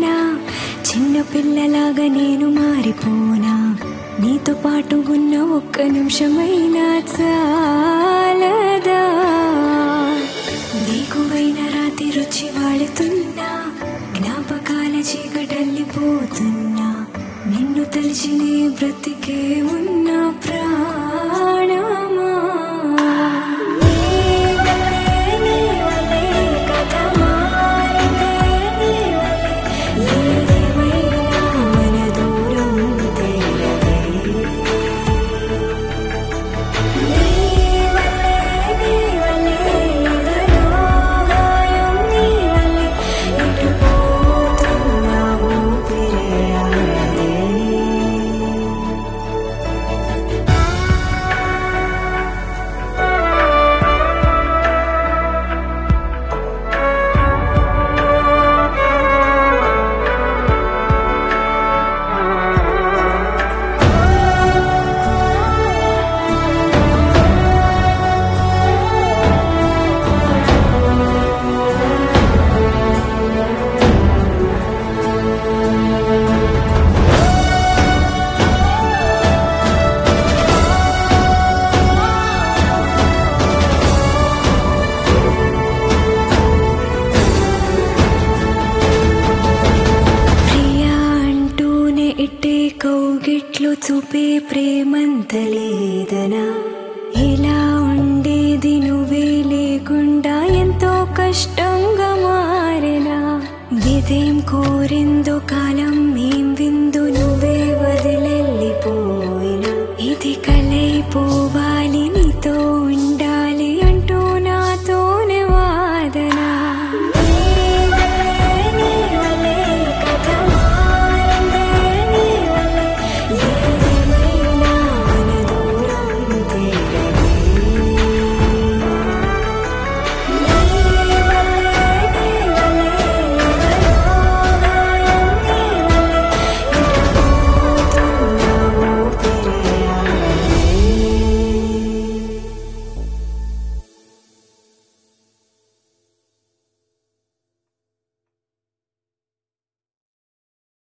అయినా చిన్న పిల్లలాగా నేను మారిపోనా నీతో పాటు ఉన్న ఒక్క నిమిషమైనా చాలదా నీకువైన రాతి రుచి వాడుతున్నా జ్ఞాపకాల చీకటల్లిపోతున్నా నిన్ను తలిచి నీ బ్రతికే ఉన్న ప్రాణమా నీ వల్లే, నీ వల్లే కథ మారిందే, నీ వల్లే ఏదేమైనా మన దూరం తేలదే. నీ వల్లే, నీ వల్లే ఎదలో గాయం నీ వల్లే ఎటు పోతున్నా ఊపిరే ఆడదే. ప్రియా అంటూనే ఇట్టే కౌగిట్లు చూపే ప్రేమంతలేదనా ఇలా ఉండేది నువ్వే లేకుండా ఎంతో కష్టంగా మారెనా విధేం కోరిందో కాలం ఏం విందు